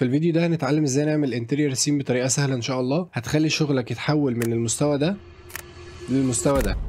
في الفيديو ده هنتعلم ازاي نعمل انتريور سين بطريقه سهله ان شاء الله هتخلي شغلك يتحول من المستوى ده للمستوى ده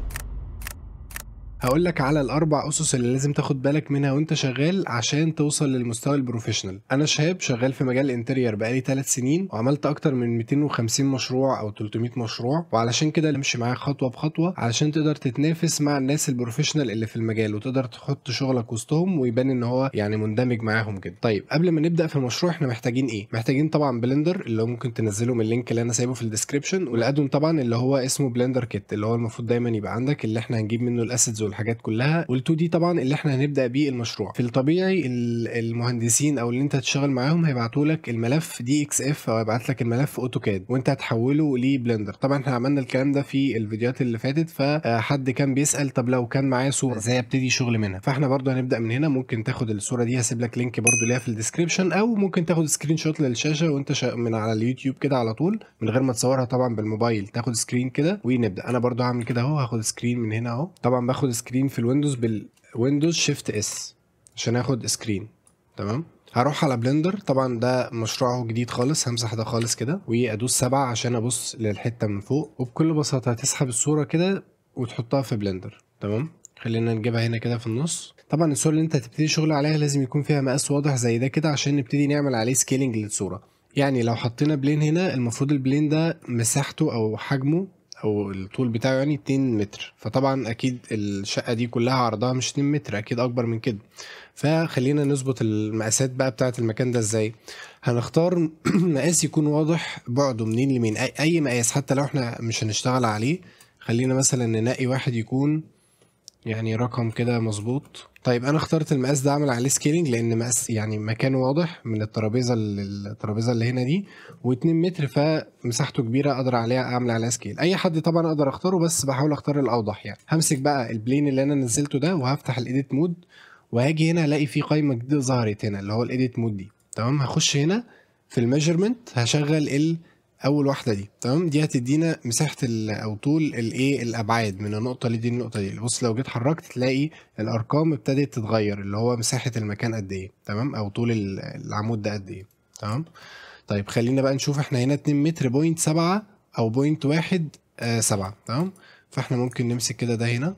هقول لك على الاربع اسس اللي لازم تاخد بالك منها وانت شغال عشان توصل للمستوى البروفيشنال انا شهاب شغال في مجال الانتريور بقالي 3 سنين وعملت اكتر من 250 مشروع او 300 مشروع وعلشان كده امشي معاك خطوه بخطوه علشان تقدر تتنافس مع الناس البروفيشنال اللي في المجال وتقدر تحط شغلك وسطهم ويبان ان هو يعني مندمج معاهم كده طيب قبل ما نبدا في المشروع احنا محتاجين ايه محتاجين طبعا بلندر اللي هو ممكن تنزله من اللينك اللي انا سايبه في الديسكربشن والادون طبعا اللي هو اسمه بلندر كيت اللي هو المفروض دايما يبقى عندك اللي احنا هنجيب منه الاسيدز والحاجات كلها وال2 دي طبعا اللي احنا هنبدا بيه المشروع في الطبيعي ال- المهندسين او اللي انت هتشتغل معاهم هيبعتوا لك الملف دي اكس اف او هيبعت لك الملف اوتوكاد وانت هتحوله لبلندر طبعا احنا عملنا الكلام ده في الفيديوهات اللي فاتت فحد كان بيسال طب لو كان معايا صوره ازاي ابتدي شغل منها فاحنا برضو هنبدا من هنا ممكن تاخد الصوره دي هسيب لك لينك برضو ليها في الديسكربشن او ممكن تاخد سكرين شوت للشاشه وانت شا... من على اليوتيوب كده على طول من غير ما تصورها طبعا بالموبايل تاخد سكرين كده ونبدا انا برضو هعمل كده اهو هاخد سكرين من هنا اهو طبعا باخد سكرين في الويندوز بالويندوز شيفت اس عشان اخد سكرين تمام هروح على بلندر طبعا ده مشروعه جديد خالص همسح ده خالص كده وادوس سبعة عشان ابص للحته من فوق وبكل بساطه هتسحب الصوره كده وتحطها في بلندر تمام خلينا نجيبها هنا كده في النص طبعا الصوره اللي انت هتبتدي شغل عليها لازم يكون فيها مقاس واضح زي ده كده عشان نبتدي نعمل عليه سكيلينج للصوره يعني لو حطينا بلين هنا المفروض البلين ده مساحته او حجمه او الطول بتاعه يعني 2 متر فطبعا اكيد الشقه دي كلها عرضها مش 2 متر اكيد اكبر من كده فخلينا نظبط المقاسات بقى بتاعه المكان ده ازاي هنختار مقاس يكون واضح بعده منين لمين اي, أي مقاس حتى لو احنا مش هنشتغل عليه خلينا مثلا ننقي واحد يكون يعني رقم كده مظبوط طيب انا اخترت المقاس ده اعمل عليه سكيلينج لان مقاس يعني مكانه واضح من الترابيزه للترابيزه اللي هنا دي و2 متر فمساحته كبيره اقدر عليها اعمل عليها سكيل اي حد طبعا اقدر اختاره بس بحاول اختار الاوضح يعني همسك بقى البلين اللي انا نزلته ده وهفتح الايديت مود وهاجي هنا الاقي في قائمه جديده ظهرت هنا اللي هو الايديت مود دي تمام هخش هنا في الميجرمنت هشغل ال اول واحده دي تمام دي هتدينا مساحه ال- او طول الايه الابعاد من النقطه دي للنقطه دي بص لو جيت حركت تلاقي الارقام ابتدت تتغير اللي هو مساحه المكان قد ايه تمام او طول ال- العمود ده قد ايه تمام طيب خلينا بقى نشوف احنا هنا 2 متر بوينت 7 او بوينت واحد آه سبعة تمام فاحنا ممكن نمسك كده ده هنا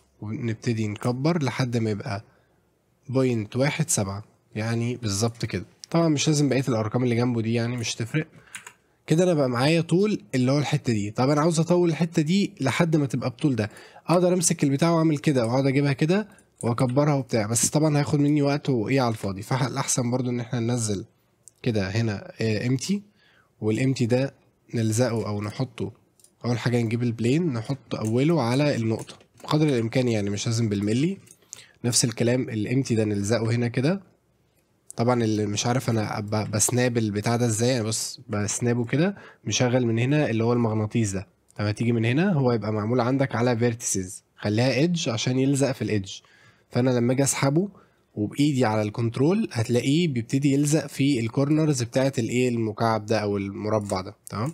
ونبتدي نكبر لحد ما يبقى بوينت واحد سبعة يعني بالظبط كده طبعا مش لازم بقيه الارقام اللي جنبه دي يعني مش تفرق كده انا بقى معايا طول اللي هو الحته دي طب انا عاوز اطول الحته دي لحد ما تبقى بطول ده اقدر امسك البتاع واعمل كده واقعد اجيبها كده واكبرها وبتاع بس طبعا هياخد مني وقت وايه على الفاضي فالاحسن برضو ان احنا ننزل كده هنا امتي والامتي ده نلزقه او نحطه اول حاجه نجيب البلين نحط اوله على النقطه بقدر الامكان يعني مش لازم بالملي نفس الكلام الامتي ده نلزقه هنا كده طبعا اللي مش عارف انا ب- بسناب البتاع ده ازاي انا بص بسنابه كده مشغل من هنا اللي هو المغناطيس ده لما تيجي من هنا هو يبقى معمول عندك على فيرتيسز خليها ايدج عشان يلزق في الايدج فانا لما اجي اسحبه وبايدي على الكنترول هتلاقيه بيبتدي يلزق في الكورنرز بتاعت الايه المكعب ده او المربع ده تمام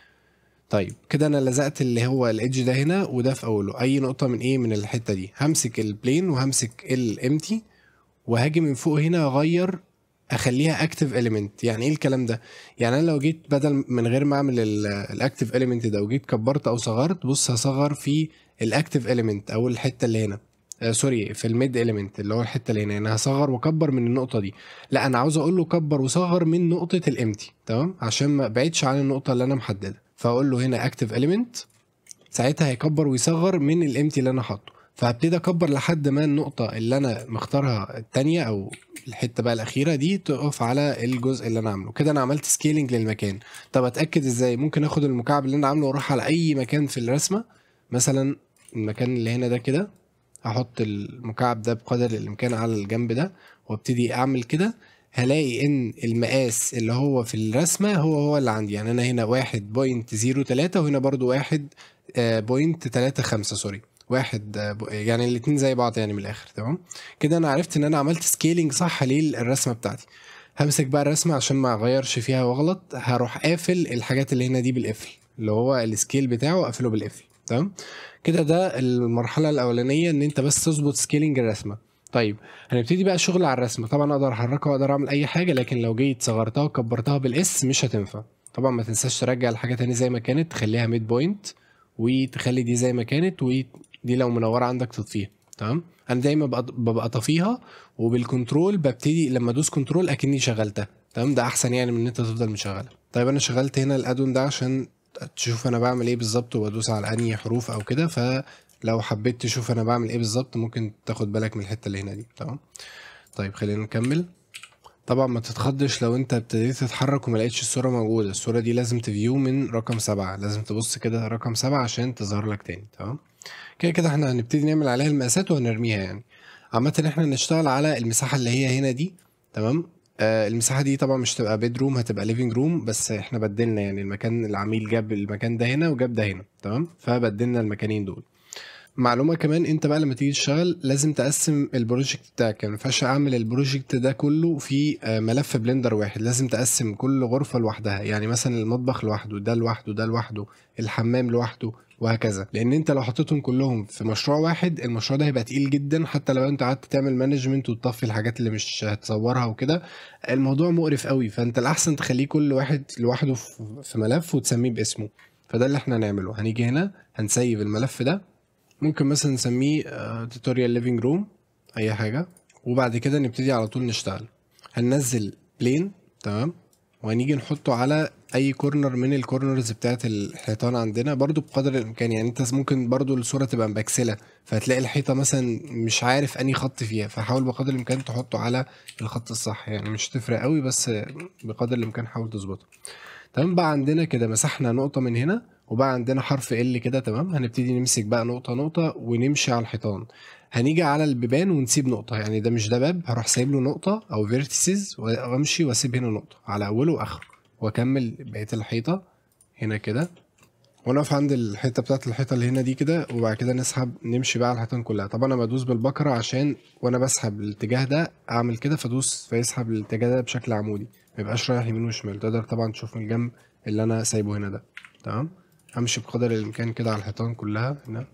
طيب كده انا لزقت اللي هو الايدج ده هنا وده في اوله اي نقطه من ايه من الحته دي همسك البلين وهمسك الامتي وهاجي من فوق هنا اغير اخليها اكتف اليمنت يعني ايه الكلام ده يعني انا لو جيت بدل من غير ما اعمل الاكتف اليمنت ده وجيت كبرت او صغرت بص هصغر في الاكتف اليمنت او الحته اللي هنا آه سوري في الميد اليمنت اللي هو الحته اللي هنا يعني هصغر واكبر من النقطه دي لا انا عاوز اقول له كبر وصغر من نقطه الامتي تمام عشان ما ابعدش عن النقطه اللي انا محددها فاقول له هنا اكتف اليمنت ساعتها هيكبر ويصغر من الامتي اللي انا حاطه فهبتدي اكبر لحد ما النقطة اللي انا مختارها التانية او الحتة بقى الاخيرة دي تقف على الجزء اللي انا عامله كده انا عملت سكيلينج للمكان طب اتاكد ازاي ممكن اخد المكعب اللي انا عامله واروح على اي مكان في الرسمة مثلا المكان اللي هنا ده كده هحط المكعب ده بقدر الامكان على الجنب ده وابتدي اعمل كده هلاقي ان المقاس اللي هو في الرسمة هو هو اللي عندي يعني انا هنا واحد بوينت زيرو تلاتة وهنا برضو واحد بوينت تلاتة خمسة سوري واحد آه، ب- يعني الاتنين زي بعض يعني من الاخر تمام كده انا عرفت ان انا عملت سكيلينج صح للرسمه بتاعتي همسك بقى الرسمه عشان ما اغيرش فيها واغلط هروح قافل الحاجات اللي هنا دي بالقفل اللي هو السكيل بتاعه اقفله بالقفل تمام كده ده المرحله الاولانيه ان انت بس تظبط سكيلينج الرسمه طيب هنبتدي بقى شغل على الرسم طبعا اقدر احركها واقدر اعمل اي حاجه لكن لو جيت صغرتها وكبرتها بالاس مش هتنفع طبعا ما تنساش ترجع الحاجه تاني زي ما كانت تخليها ميد بوينت وتخلي دي زي ما كانت ودي لو منوره عندك تطفيها تمام انا دايما ببقى ببقى طفيها وبالكنترول ببتدي لما ادوس كنترول اكني شغلتها تمام ده احسن يعني من ان انت تفضل مشغلها طيب انا شغلت هنا الادون ده عشان تشوف انا بعمل ايه بالظبط وادوس على انهي حروف او كده فلو حبيت تشوف انا بعمل ايه بالظبط ممكن تاخد بالك من الحته اللي هنا دي تمام طيب خلينا نكمل طبعا ما تتخضش لو انت ابتديت تتحرك وما لقيتش الصوره موجوده الصوره دي لازم تفيو من رقم سبعة لازم تبص كده رقم سبعة عشان تظهر لك تاني تمام كده كده احنا هنبتدي نعمل عليها المقاسات وهنرميها يعني عامة احنا هنشتغل على المساحة اللي هي هنا دي تمام آه المساحة دي طبعا مش تبقى بيد روم هتبقى ليفينج روم بس احنا بدلنا يعني المكان العميل جاب المكان ده هنا وجاب ده هنا تمام فبدلنا المكانين دول معلومة كمان انت بقى لما تيجي تشتغل لازم تقسم البروجكت بتاعك يعني ما ينفعش اعمل البروجكت ده كله في آه، ملف بلندر واحد لازم تقسم كل غرفة لوحدها يعني مثلا المطبخ لوحده ده لوحده ده لوحده الحمام لوحده وهكذا لان انت لو حطيتهم كلهم في مشروع واحد المشروع ده هيبقى تقيل جدا حتى لو انت قعدت تعمل مانجمنت وتطفي الحاجات اللي مش هتصورها وكده الموضوع مقرف قوي فانت الاحسن تخليه كل واحد لوحده في في ملف وتسميه باسمه فده اللي احنا هنعمله هنيجي هنا هنسيب الملف ده ممكن مثلا نسميه توتوريال ليفينج روم اي حاجه وبعد كده نبتدي على طول نشتغل هننزل بلين تمام وهنيجي نحطه على اي كورنر من الكورنرز بتاعت الحيطان عندنا برضو بقدر الامكان يعني انت ممكن برضو الصوره تبقى مبكسله فهتلاقي الحيطه مثلا مش عارف اني خط فيها فحاول بقدر الامكان تحطه على الخط الصح يعني مش تفرق قوي بس بقدر الامكان حاول تظبطه تمام بقى عندنا كده مسحنا نقطه من هنا وبقى عندنا حرف ال كده تمام هنبتدي نمسك بقى نقطه نقطه ونمشي على الحيطان هنيجي على البيبان ونسيب نقطه يعني ده مش ده باب هروح سايب له نقطه او فيرتيسز وامشي واسيب هنا نقطه على اوله واخره واكمل بقيه الحيطه هنا كده ونقف عند الحته بتاعت الحيطه اللي هنا دي كده وبعد كده نسحب نمشي بقى على الحيطان كلها طبعا انا بدوس بالبكره عشان وانا بسحب الاتجاه ده اعمل كده فادوس فيسحب الاتجاه ده بشكل عمودي ما يبقاش رايح يمين وشمال تقدر طبعا تشوف من الجنب اللي انا سايبه هنا ده تمام همشي بقدر الامكان كده على الحيطان كلها هنا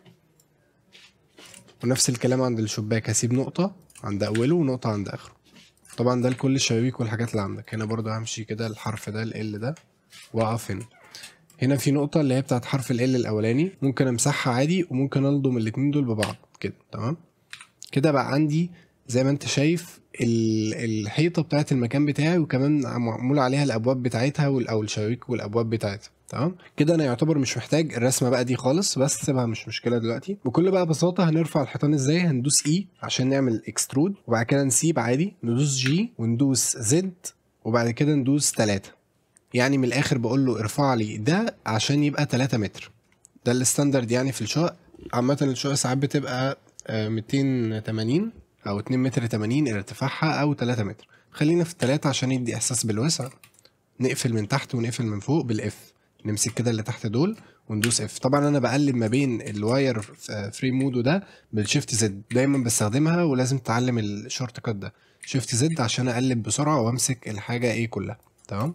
ونفس الكلام عند الشباك هسيب نقطه عند اوله ونقطه عند اخره طبعا ده لكل الشبابيك والحاجات اللي عندك هنا برضو همشي كده الحرف ده ال ده واقف هنا هنا في نقطة اللي هي بتاعت حرف ال الأولاني ممكن أمسحها عادي وممكن ألضم الاتنين دول ببعض كده تمام كده بقى عندي زي ما أنت شايف ال- الحيطة بتاعت المكان بتاعي وكمان معمول عليها الأبواب بتاعتها وال- أو الشبابيك والأبواب بتاعتها تمام كده أنا يعتبر مش محتاج الرسمة بقى دي خالص بس سيبها مش مشكلة دلوقتي بكل بقى بساطة هنرفع الحيطان ازاي هندوس اي عشان نعمل اكسترود وبعد كده نسيب عادي ندوس جي وندوس زد وبعد كده ندوس تلاتة يعني من الاخر بقول له ارفع لي ده عشان يبقى 3 متر ده الستاندرد يعني في الشقق عامة الشقق ساعات بتبقى آه، 280 او 2 متر 80 ارتفاعها او 3 متر خلينا في التلاتة عشان يدي احساس بالوسع نقفل من تحت ونقفل من فوق بالاف نمسك كده اللي تحت دول وندوس اف طبعا انا بقلب ما بين الواير فري مود وده بالشيفت زد دايما بستخدمها ولازم تتعلم الشورت كات ده شيفت زد عشان اقلب بسرعه وامسك الحاجه ايه كلها تمام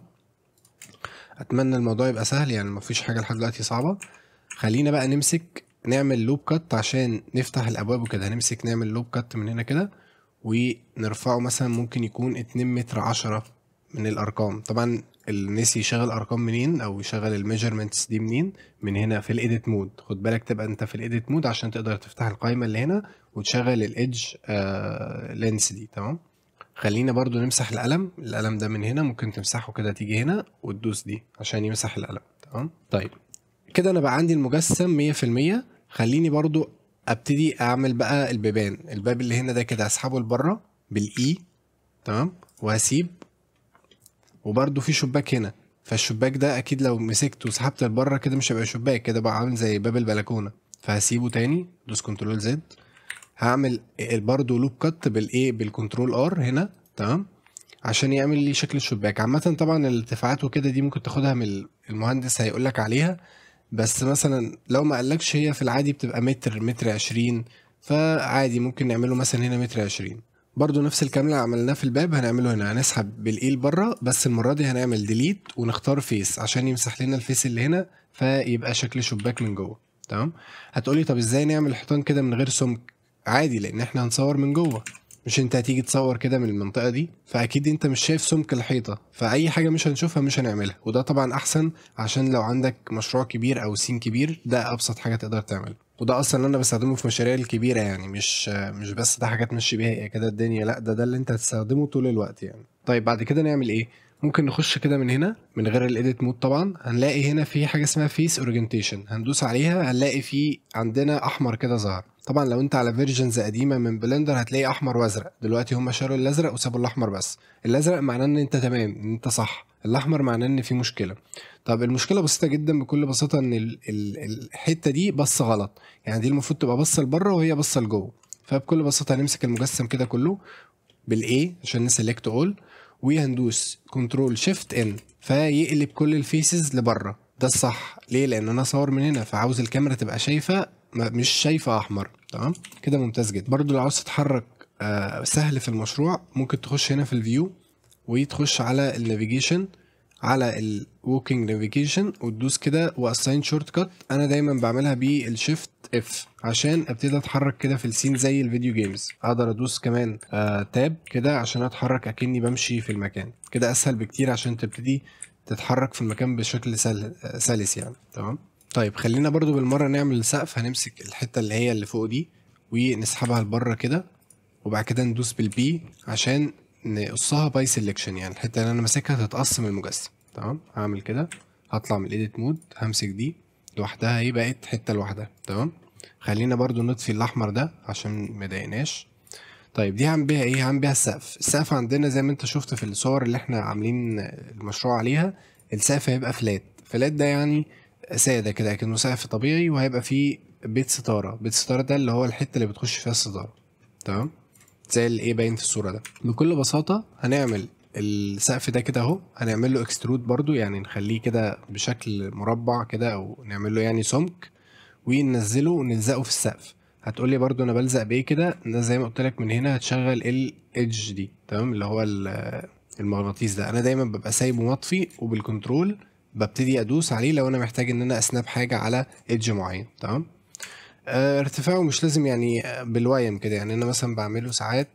اتمنى الموضوع يبقى سهل يعني مفيش حاجه لحد دلوقتي صعبه خلينا بقى نمسك نعمل لوب كات عشان نفتح الابواب وكده هنمسك نعمل لوب كات من هنا كده ونرفعه مثلا ممكن يكون 2 متر 10 من الارقام طبعا اللي نسي يشغل ارقام منين او يشغل الميجرمنتس دي منين من هنا في الايديت مود خد بالك تبقى انت في الايديت مود عشان تقدر تفتح القائمه اللي هنا وتشغل الايدج آه لينس دي تمام خلينا برضو نمسح القلم القلم ده من هنا ممكن تمسحه كده تيجي هنا وتدوس دي عشان يمسح القلم تمام طيب كده انا بقى عندي المجسم 100% خليني برضو ابتدي اعمل بقى البيبان الباب اللي هنا ده كده اسحبه لبره بالاي تمام وهسيب وبرده في شباك هنا فالشباك ده اكيد لو مسكته وسحبت لبره كده مش هيبقى شباك كده بقى عامل زي باب البلكونه فهسيبه تاني دوس كنترول زد هعمل برضه لوب كات بالايه بالكنترول ار هنا تمام عشان يعمل لي شكل الشباك عامة طبعا الارتفاعات وكده دي ممكن تاخدها من المهندس هيقول لك عليها بس مثلا لو ما قالكش هي في العادي بتبقى متر متر عشرين فعادي ممكن نعمله مثلا هنا متر عشرين برضو نفس الكلام اللي عملناه في الباب هنعمله هنا هنسحب بالايل بره بس المرة دي هنعمل ديليت ونختار فيس عشان يمسح لنا الفيس اللي هنا فيبقى شكل شباك من جوه تمام هتقولي طب ازاي نعمل الحيطان كده من غير سمك عادي لان احنا هنصور من جوه مش انت هتيجي تصور كده من المنطقه دي فاكيد انت مش شايف سمك الحيطه فاي حاجه مش هنشوفها مش هنعملها وده طبعا احسن عشان لو عندك مشروع كبير او سين كبير ده ابسط حاجه تقدر تعملها وده اصلا اللي انا بستخدمه في مشاريع الكبيره يعني مش مش بس ده حاجه تمشي بيها هي كده الدنيا لا ده ده اللي انت هتستخدمه طول الوقت يعني طيب بعد كده نعمل ايه ممكن نخش كده من هنا من غير الايديت مود طبعا هنلاقي هنا في حاجه اسمها فيس اورينتيشن هندوس عليها هنلاقي في عندنا احمر كده ظهر طبعا لو انت على فيرجنز قديمه من بلندر هتلاقي احمر وازرق دلوقتي هم شالوا الازرق وسابوا الاحمر بس الازرق معناه ان انت تمام ان انت صح الاحمر معناه ان في مشكله طب المشكله بسيطه جدا بكل بساطه ان ال ال الحته دي بص غلط يعني دي المفروض تبقى بصه لبره وهي بصه لجوه فبكل بساطه هنمسك المجسم كده كله بالاي عشان نسلكت اول وهندوس كنترول شيفت ان فيقلب كل الفيسز لبره ده الصح ليه لان انا صور من هنا فعاوز الكاميرا تبقى شايفه مش شايفه احمر تمام كده ممتاز جدا برضو لو عاوز تتحرك آه سهل في المشروع ممكن تخش هنا في الفيو وتخش على النافيجيشن على الووكينج نافيجيشن وتدوس كده واساين شورت كات انا دايما بعملها بالشيفت اف عشان ابتدي اتحرك كده في السين زي الفيديو جيمز اقدر ادوس كمان آه تاب كده عشان اتحرك اكني بمشي في المكان كده اسهل بكتير عشان تبتدي تتحرك في المكان بشكل سل... سلس يعني تمام طيب خلينا برضو بالمره نعمل السقف هنمسك الحته اللي هي اللي فوق دي ونسحبها لبره كده وبعد كده ندوس بالبي عشان نقصها باي سيلكشن يعني الحته اللي انا ماسكها تتقص من المجسم تمام هعمل كده هطلع من الايديت مود همسك دي لوحدها اهي بقت حته لوحدها تمام خلينا برضو نطفي الاحمر ده عشان مضايقناش طيب دي هعمل بيها ايه هعمل بيها السقف السقف عندنا زي ما انت شفت في الصور اللي احنا عاملين المشروع عليها السقف هيبقى فلات فلات ده يعني ساده كده لكنه سقف طبيعي وهيبقى فيه بيت ستاره بيت ستاره ده اللي هو الحته اللي بتخش فيها الستاره تمام زي اللي ايه باين في الصوره ده بكل بساطه هنعمل السقف ده كده اهو هنعمل له اكسترود برضو يعني نخليه كده بشكل مربع كده او نعمل له يعني سمك وننزله ونلزقه في السقف هتقول لي برضو انا بلزق بايه كده ده زي ما قلت لك من هنا هتشغل الايدج دي تمام اللي هو المغناطيس ده انا دايما ببقى سايبه مطفي وبالكنترول ببتدي ادوس عليه لو انا محتاج ان انا اسناب حاجه على ايدج معين تمام اه ارتفاعه مش لازم يعني بالوايم كده يعني انا مثلا بعمله ساعات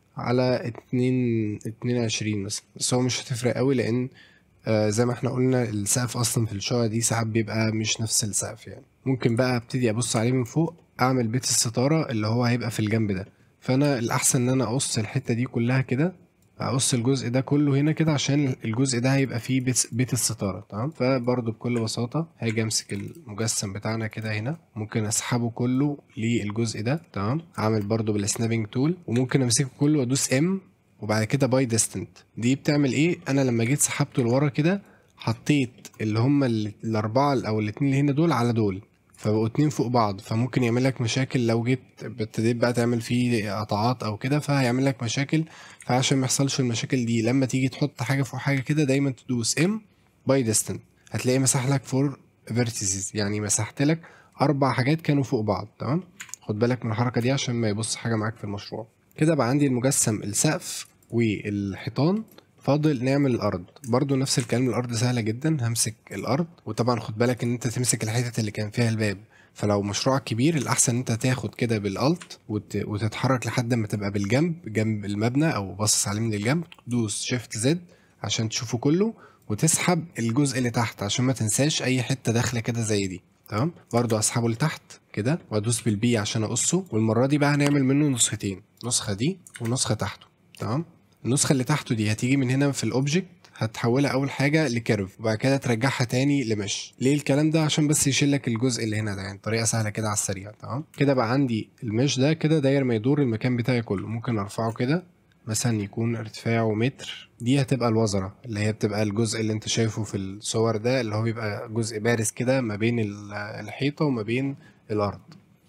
على اتنين اتنين وعشرين مثلا بس هو مش هتفرق قوي لان آه زي ما احنا قلنا السقف اصلا في الشقه دي ساعات بيبقى مش نفس السقف يعني ممكن بقى ابتدي ابص عليه من فوق اعمل بيت الستاره اللي هو هيبقى في الجنب ده فانا الاحسن ان انا اقص الحته دي كلها كده اقص الجزء ده كله هنا كده عشان الجزء ده هيبقى فيه بيت, بيت الستاره تمام فبرضه بكل بساطه هاجي امسك المجسم بتاعنا كده هنا ممكن اسحبه كله للجزء ده تمام اعمل برضه بالسنابنج تول وممكن امسكه كله وادوس ام وبعد كده باي ديستنت دي بتعمل ايه انا لما جيت سحبته لورا كده حطيت اللي هم الاربعه او الاتنين اللي هنا دول على دول فبقوا اتنين فوق بعض فممكن يعمل لك مشاكل لو جيت ابتديت بقى تعمل فيه قطعات او كده فهيعمل لك مشاكل فعشان ما يحصلش المشاكل دي لما تيجي تحط حاجه فوق حاجه كده دايما تدوس ام باي ديستنت هتلاقيه مسح لك فور فيرتيسز يعني مسحت لك اربع حاجات كانوا فوق بعض تمام خد بالك من الحركه دي عشان ما يبص حاجه معاك في المشروع كده بقى عندي المجسم السقف والحيطان فاضل نعمل الارض برضو نفس الكلام الارض سهله جدا همسك الارض وطبعا خد بالك ان انت تمسك الحتت اللي كان فيها الباب فلو مشروعك كبير الاحسن انت تاخد كده بالالت وت... وتتحرك لحد ما تبقى بالجنب جنب المبنى او باصص عليه من الجنب تدوس شيفت زد عشان تشوفه كله وتسحب الجزء اللي تحت عشان ما تنساش اي حته داخله كده زي دي تمام برضو اسحبه لتحت كده وادوس بالبي عشان اقصه والمره دي بقى هنعمل منه نسختين نسخه دي ونسخه تحته تمام النسخه اللي تحته دي هتيجي من هنا في الاوبجكت هتحولها اول حاجه لكيرف وبعد كده ترجعها تاني لمش ليه الكلام ده عشان بس يشيل لك الجزء اللي هنا ده يعني طريقه سهله كده على السريع تمام كده بقى عندي المش ده كده داير ما يدور المكان بتاعي كله ممكن ارفعه كده مثلا يكون ارتفاعه متر دي هتبقى الوزرة اللي هي بتبقى الجزء اللي انت شايفه في الصور ده اللي هو بيبقى جزء بارز كده ما بين الحيطة وما بين الأرض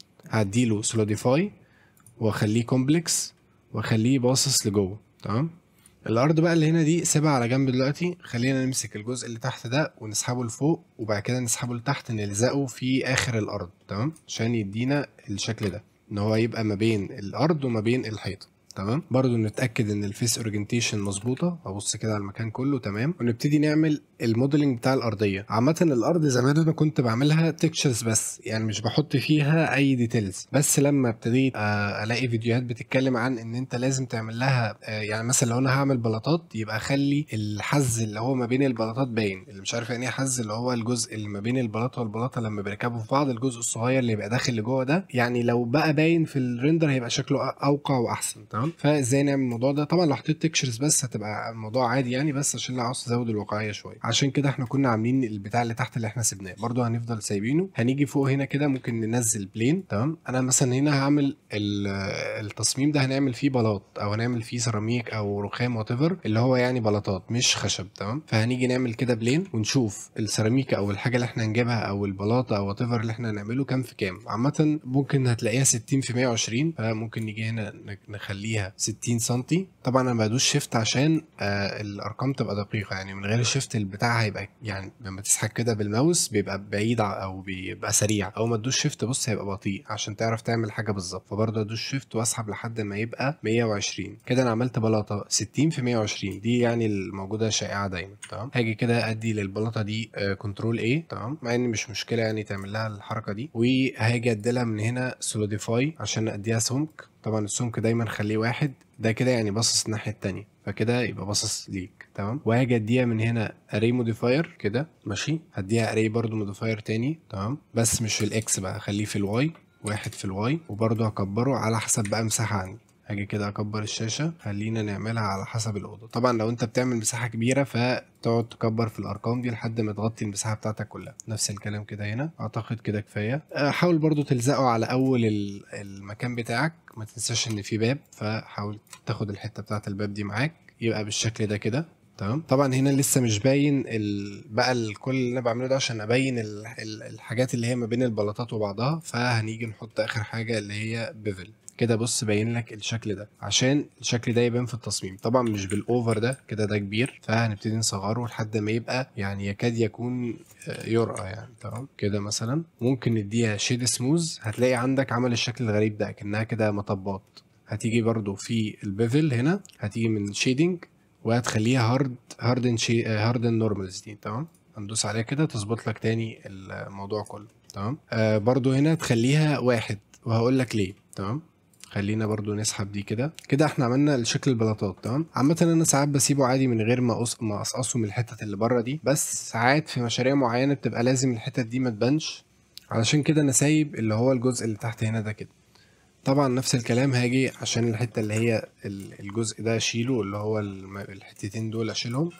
هديله سوليديفاي واخليه كومبلكس واخليه باصص لجوه تمام الارض بقى اللي هنا دي سيبها على جنب دلوقتي خلينا نمسك الجزء اللي تحت ده ونسحبه لفوق وبعد كده نسحبه لتحت نلزقه في اخر الارض تمام عشان يدينا الشكل ده ان هو يبقى ما بين الارض وما بين الحيطه تمام برضو نتاكد ان الفيس اورجنتيشن مظبوطه ابص كده على المكان كله تمام ونبتدي نعمل الموديلنج بتاع الارضيه عامه الارض زمان انا كنت بعملها تكتشرز بس يعني مش بحط فيها اي ديتيلز بس لما ابتديت آه، الاقي فيديوهات بتتكلم عن ان انت لازم تعمل لها آه، يعني مثلا لو انا هعمل بلاطات يبقى اخلي الحز اللي هو ما بين البلاطات باين اللي مش عارف يعني ايه حز اللي هو الجزء اللي ما بين البلاطه والبلاطه لما بيركبوا في بعض الجزء الصغير اللي يبقى داخل لجوه ده يعني لو بقى باين في الريندر هيبقى شكله اوقع واحسن تمام فازاي نعمل الموضوع ده طبعا لو حطيت تكشرز بس هتبقى الموضوع عادي يعني بس عشان لو عاوز تزود الواقعيه شويه عشان كده احنا كنا عاملين البتاع اللي تحت اللي احنا سيبناه برضو هنفضل سايبينه هنيجي فوق هنا كده ممكن ننزل بلين تمام انا مثلا هنا هعمل ال- التصميم ده هنعمل فيه بلاط او هنعمل فيه سيراميك او رخام وات اللي هو يعني بلاطات مش خشب تمام فهنيجي نعمل كده بلين ونشوف السيراميك او الحاجه اللي احنا هنجيبها او البلاطه او وات اللي احنا هنعمله كام في كام عامه ممكن هتلاقيها 60 في 120 فممكن نيجي هنا ن- نخليها 60 سم طبعا انا بدوس شيفت عشان آه الارقام تبقى دقيقه يعني من غير الشيفت البتاع هيبقى يعني لما تسحب كده بالماوس بيبقى بعيد ع- او بيبقى سريع اول ما تدوس شيفت بص هيبقى بطيء عشان تعرف تعمل حاجه بالظبط فبرضه ادوس شيفت واسحب لحد ما يبقى 120 كده انا عملت بلاطه 60 في 120 دي يعني الموجوده شائعه دايما تمام هاجي كده ادي للبلاطه دي كنترول ايه تمام مع ان مش مشكله يعني تعمل لها الحركه دي وهاجي اديلها من هنا سوليديفاي عشان اديها سمك طبعا السمك دايما خليه واحد ده كده يعني باصص الناحيه التانية فكده يبقى باصص ليك تمام وهاجي اديها من هنا اري موديفاير كده ماشي هديها اري برضو موديفاير تاني تمام بس مش في الاكس بقى خليه في الواي واحد في الواي وبرضو هكبره على حسب بقى مساحه عندي هاجي كده اكبر الشاشه خلينا نعملها على حسب الاوضه طبعا لو انت بتعمل مساحه كبيره فتقعد تكبر في الارقام دي لحد ما تغطي المساحه بتاعتك كلها نفس الكلام كده هنا اعتقد كده كفايه أه، حاول برضو تلزقه على اول ال- المكان بتاعك ما تنساش ان في باب فحاول تاخد الحته بتاعت الباب دي معاك يبقى بالشكل ده كده تمام طبعا هنا لسه مش باين ال... بقى ال- كل اللي انا بعمله ده عشان ابين ال... ال- الحاجات اللي هي ما بين البلاطات وبعضها فهنيجي نحط اخر حاجه اللي هي بيفل كده بص باين لك الشكل ده عشان الشكل ده يبان في التصميم طبعا مش بالاوفر ده كده ده كبير فهنبتدي نصغره لحد ما يبقى يعني يكاد يكون آه، يرقى يعني تمام كده مثلا ممكن نديها شيد سموز هتلاقي عندك عمل الشكل الغريب ده كأنها كده مطبات هتيجي برضو في البيفل هنا هتيجي من شيدنج وهتخليها هارد هاردن شي هاردن نورمالز دي تمام هندوس عليها كده تظبط لك تاني الموضوع كله تمام آه برضو هنا تخليها واحد وهقول لك ليه تمام خلينا برضو نسحب دي كده كده احنا عملنا الشكل البلاطات تمام عامة انا ساعات بسيبه عادي من غير ما أقص ما اقصقصه من الحتت اللي بره دي بس ساعات في مشاريع معينة بتبقى لازم الحتت دي ما تبانش علشان كده انا سايب اللي هو الجزء اللي تحت هنا ده كده طبعا نفس الكلام هاجي عشان الحتة اللي هي ال- الجزء ده اشيله اللي هو الم- الحتتين دول اشيلهم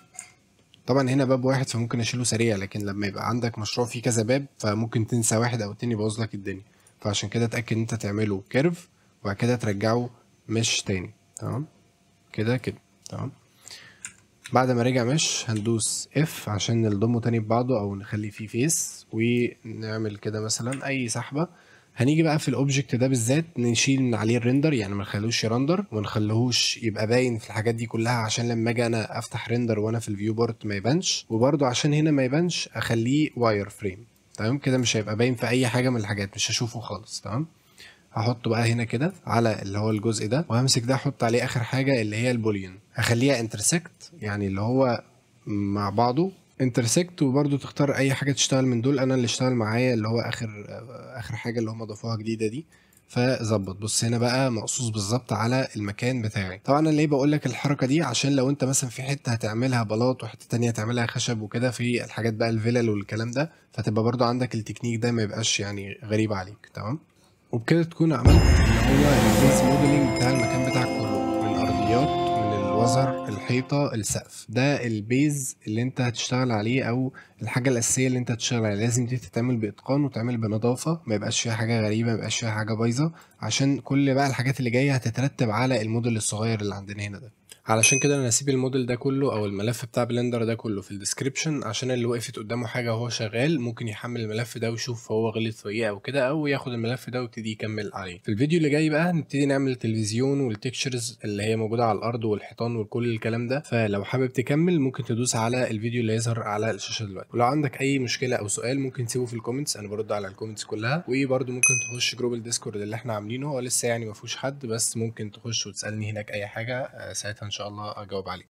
طبعا هنا باب واحد فممكن اشيله سريع لكن لما يبقى عندك مشروع فيه كذا باب فممكن تنسى واحد او اتنين يبوظ لك الدنيا فعشان كده اتاكد ان انت تعمله كيرف وبعد كده ترجعه مش تاني تمام كده كده تمام بعد ما رجع مش هندوس اف عشان نلضمه تاني ببعضه او نخلي فيه فيس ونعمل كده مثلا اي سحبه هنيجي بقى في الاوبجكت ده بالذات نشيل من عليه الريندر يعني ما نخلوش يرندر وما نخليهوش يبقى باين في الحاجات دي كلها عشان لما اجي انا افتح ريندر وانا في الفيو بورت ما يبانش وبرده عشان هنا ما يبانش اخليه واير فريم تمام كده مش هيبقى باين في اي حاجه من الحاجات مش هشوفه خالص تمام هحطه بقى هنا كده على اللي هو الجزء ده وهمسك ده احط عليه اخر حاجه اللي هي البوليون هخليها انترسكت يعني اللي هو مع بعضه انترسكت وبرده تختار اي حاجه تشتغل من دول انا اللي اشتغل معايا اللي هو اخر اخر حاجه اللي هم ضافوها جديده دي فظبط بص هنا بقى مقصوص بالظبط على المكان بتاعي طبعا انا ليه بقول لك الحركه دي عشان لو انت مثلا في حته هتعملها بلاط وحته تانية هتعملها خشب وكده في الحاجات بقى الفلل والكلام ده فتبقى برضو عندك التكنيك ده ما يبقاش يعني غريب عليك تمام وبكده تكون عملت اللي هو البيز موديلنج بتاع المكان بتاعك كله من ارضيات من الوزر الحيطه السقف ده البيز اللي انت هتشتغل عليه او الحاجه الاساسيه اللي انت هتشتغل عليها لازم دي تتعمل باتقان وتعمل بنظافه ما يبقاش فيها حاجه غريبه ما يبقاش فيها حاجه بايظه عشان كل بقى الحاجات اللي جايه هتترتب على الموديل الصغير اللي عندنا هنا ده علشان كده انا هسيب الموديل ده كله او الملف بتاع بلندر ده كله في الديسكريبشن عشان اللي وقفت قدامه حاجه وهو شغال ممكن يحمل الملف ده ويشوف هو غلط في ايه او كده او ياخد الملف ده ويبتدي يكمل عليه في الفيديو اللي جاي بقى هنبتدي نعمل التلفزيون والتكشرز اللي هي موجوده على الارض والحيطان وكل الكلام ده فلو حابب تكمل ممكن تدوس على الفيديو اللي يظهر على الشاشه دلوقتي ولو عندك اي مشكله او سؤال ممكن تسيبه في الكومنتس انا برد على الكومنتس كلها وبرده ممكن تخش جروب الديسكورد اللي احنا عاملينه هو لسه يعني ما فيهوش حد بس ممكن تخش وتسالني هناك اي حاجه ساعتها ان شاء الله اجاوب عليك